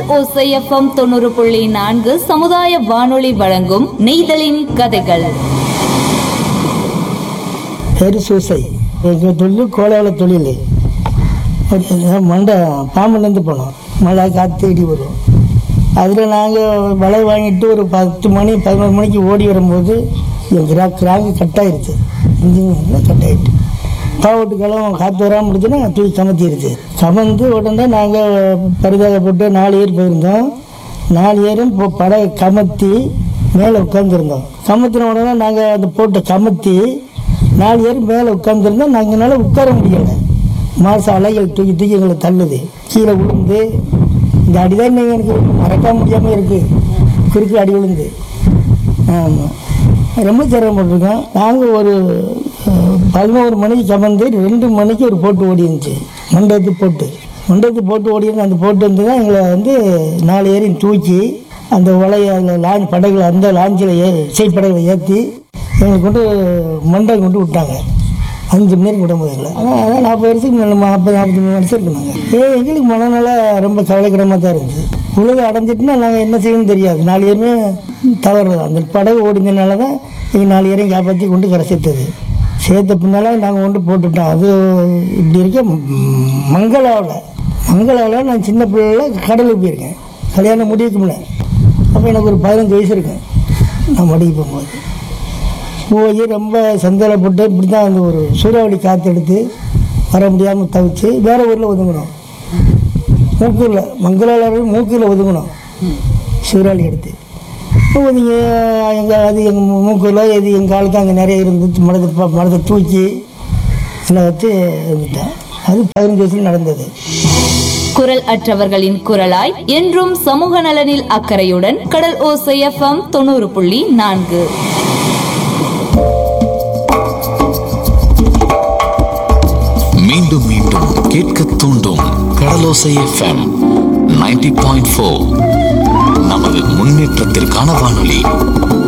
ஓசைஎஃப்எம் தொண்ணூறு புள்ளி நான்கு சமுதாய வானொலி வழங்கும் நெய்தலின் கதைகள் பேர் சூசை எங்கள் தொழில் கோலாவல தொழில் ஒரு மண்டை பாம்புலேருந்து போனோம் மழை காற்று இடி வரும் அதில் நாங்கள் வலை வாங்கிட்டு ஒரு பத்து மணி பதினோரு மணிக்கு ஓடி வரும்போது என் கிரா கிராங்கு கட் ஆயிருச்சு இன்ஜின் கட் ஆயிட்டு பாவட்டுக்கெல்லாம் காற்று வராமல் இருந்துச்சுன்னா தூக்கி கமத்திருச்சு கமந்து உடனே நாங்கள் பரிதாக போட்டு நாலு ஏர் போயிருந்தோம் நாலு ஏரும் இப்போ படகை கமத்தி மேலே உட்காந்துருந்தோம் கமத்தின உடனே நாங்கள் அந்த போட்டை கமத்தி நாலு பேர் மேலே உட்காந்துருந்தோம் நாங்கள் என்னால் உட்கார முடியலை மாச அலைகள் தூக்கி தூக்கி எங்களை தள்ளுது கீழே விழுந்து இந்த அடிதான் நீங்கள் எனக்கு மறக்க முடியாமல் இருக்குது குறுக்கு அடி விழுந்து ஆமாம் ரொம்ப சிரமப்பட்டிருக்கோம் நாங்கள் ஒரு அஹ், பதினோரு மணிக்கு சமந்து ரெண்டு மணிக்கு ஒரு போட்டு ஓடி இருந்துச்சு மண்டபத்து போட்டு மண்டபத்து போட்டு ஓடி இருந்து அந்த போட்டு வந்து தான் எங்களை வந்து நாலு ஏரையும் தூக்கி அந்த உலைய அதில் லாஞ்ச் படகுல அந்த லாஞ்சில் ஏ இசை படகுல ஏற்றி எங்களை கொண்டு மண்டபம் கொண்டு விட்டாங்க அஞ்சு மணி நேரம் விட முடியல ஆனால் அதான் நாற்பது வருஷத்துக்கு மேலே நாற்பது நாற்பத்தி மூணு வருஷம் இருக்குனாங்க ஏ எங்களுக்கு மனநல ரொம்ப கவலைக்கிடமாக தான் இருந்துச்சு உலக அடைஞ்சிட்டுனா நாங்கள் என்ன செய்யணும்னு தெரியாது நாலு பேருமே தவறு அந்த படகு ஓடினதுனால தான் எங்கள் நாலு பேரையும் காப்பாற்றி கொண்டு கரை சேர்த்தது சேர்த்த பின்னால் நாங்கள் கொண்டு போட்டுட்டோம் அது இப்படி இருக்க ம், மங்களாவில் மங்களாவில் நான் சின்ன பிள்ளைல கடலுக்கு போயிருக்கேன் கல்யாணம் முடிவுக்கு முன்னே அப்போ எனக்கு ஒரு பதினஞ்சு வயசு இருக்கேன் நான் மடிக்கு போகும்போது போய் ரொம்ப சந்தோஷப்பட்டு இப்படி தான் அந்த ஒரு சூறாவளி காற்று எடுத்து வர முடியாமல் தவிச்சு வேற ஊரில் ஒதுங்கணும் மூக்கூரில் மங்களாளர்கள் மூக்கூரில் ஒதுங்கணும் சூறாவளி எடுத்து ஒதுங்க எங்கள் அது எங்கள் மூக்கூரில் இது எங்கள் ஆளுக்கு அங்கே நிறைய இருந்து மரத்தை ப- மரத்தை தூக்கி எல்லாம் வச்சு இருந்துட்டேன் அது பதினஞ்சு வயசுல நடந்தது குரல் அற்றவர்களின் குரலாய் என்றும் சமூக நலனில் அக்கறையுடன் கடல் ஓசைஎஃப்எம் தொண்ணூறு புள்ளி நான்கு மீண்டும் மீண்டும் கேட்க தூண்டும் கடலோசை எஃப்எம் 90.4 பாயிண்ட் நமது முன்னேற்றத்திற்கான வானொலி